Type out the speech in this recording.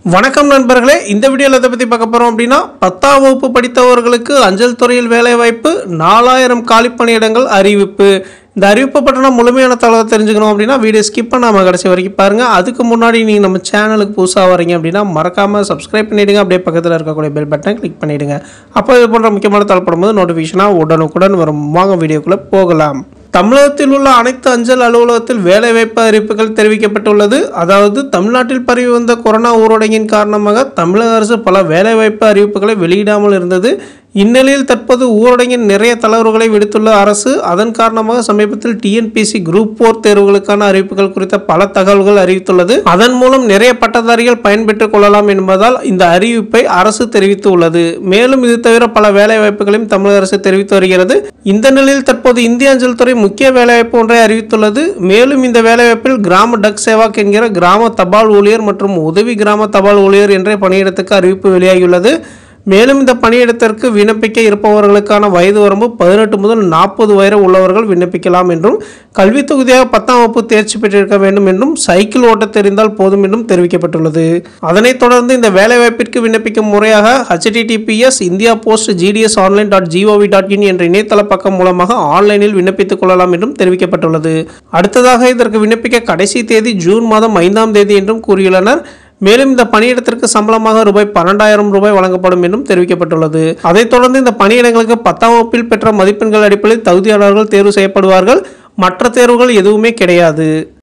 வணக்கம் நண்பர்களே இந்த வீடியோவில் எதை பற்றி பார்க்க போகிறோம் அப்படின்னா பத்தாம் வகுப்பு படித்தவர்களுக்கு அஞ்சல் துறையில் வேலைவாய்ப்பு நாலாயிரம் காலிப்பணியிடங்கள் அறிவிப்பு இந்த அறிவிப்பு பற்றின முழுமையான தகவலை தெரிஞ்சுக்கணும் அப்படின்னா வீடியோ ஸ்கிப் பண்ணாமல் கடைசி வரைக்கும் பாருங்கள் அதுக்கு முன்னாடி நீங்கள் நம்ம சேனலுக்கு புதுசாக வரீங்க அப்படின்னா மறக்காமல் சப்ஸ்கிரைப் பண்ணிவிடுங்க அப்படியே பக்கத்தில் இருக்கக்கூடிய பெல் பட்டன் கிளிக் பண்ணிவிடுங்க அப்போ இது போன்ற முக்கியமான தகவல் போது நோட்டிஃபிகேஷனாக உடனுக்குடன் வரும் வாங்க வீடியோக்குள்ளே போகலாம் தமிழகத்தில் உள்ள அனைத்து அஞ்சல் அலுவலகத்தில் வேலைவாய்ப்பு அறிவிப்புகள் தெரிவிக்கப்பட்டுள்ளது அதாவது தமிழ்நாட்டில் பரவி வந்த கொரோனா ஊரடங்கின் காரணமாக தமிழக அரசு பல வேலைவாய்ப்பு அறிவிப்புகளை வெளியிடாமல் இருந்தது இந்நிலையில் தற்போது ஊரடங்கின் நிறைய தளர்வுகளை விடுத்துள்ள அரசு அதன் காரணமாக சமீபத்தில் டிஎன்பிசி குரூப் போர் தேர்வுகளுக்கான அறிவிப்புகள் குறித்த பல தகவல்கள் அறிவித்துள்ளது அதன் மூலம் நிறைய பட்டதாரிகள் பயன்பெற்றுக் கொள்ளலாம் என்பதால் இந்த அறிவிப்பை அரசு தெரிவித்துள்ளது மேலும் இது தவிர பல வேலைவாய்ப்புகளையும் தமிழக அரசு தெரிவித்து வருகிறது இந்த நிலையில் தற்போது இந்திய அஞ்சல் துறை முக்கிய வேலைவாய்ப்பு ஒன்றை அறிவித்துள்ளது மேலும் இந்த வேலைவாய்ப்பில் கிராம டக் சேவாக் என்கிற கிராம தபால் ஊழியர் மற்றும் உதவி கிராம தபால் ஊழியர் என்ற பணியிடத்துக்கு அறிவிப்பு வெளியாகியுள்ளது மேலும் இந்த பணியிடத்திற்கு விண்ணப்பிக்க இருப்பவர்களுக்கான வயது வரம்பு பதினெட்டு முதல் நாற்பது வயது உள்ளவர்கள் விண்ணப்பிக்கலாம் என்றும் கல்வி தொகுதியாக பத்தாம் வகுப்பு தேர்ச்சி பெற்றிருக்க வேண்டும் என்றும் சைக்கிள் ஓட்ட தெரிந்தால் போதும் என்றும் தெரிவிக்கப்பட்டுள்ளது அதனைத் தொடர்ந்து இந்த வேலைவாய்ப்பிற்கு விண்ணப்பிக்கும் முறையாக HTTPS India post GDS online dot GOV dot in என்ற இணையதள பக்கம் மூலமாக ஆன்லைனில் விண்ணப்பித்துக் கொள்ளலாம் என்றும் தெரிவிக்கப்பட்டுள்ளது அடுத்ததாக இதற்கு விண்ணப்பிக்க கடைசி தேதி ஜூன் மாதம் ஐந்தாம் தேதி என்றும் கூறியுள்ளனர் மேலும் இந்த பணியிடத்திற்கு சம்பளமாக ரூபாய் பன்னெண்டாயிரம் ரூபாய் வழங்கப்படும் என்றும் தெரிவிக்கப்பட்டுள்ளது அதைத் தொடர்ந்து இந்த பணியிடங்களுக்கு பத்தாம் வகுப்பில் பெற்ற மதிப்பெண்கள் அடிப்படையில் தகுதியாளர்கள் தேர்வு செய்யப்படுவார்கள் மற்ற தேர்வுகள் எதுவுமே கிடையாது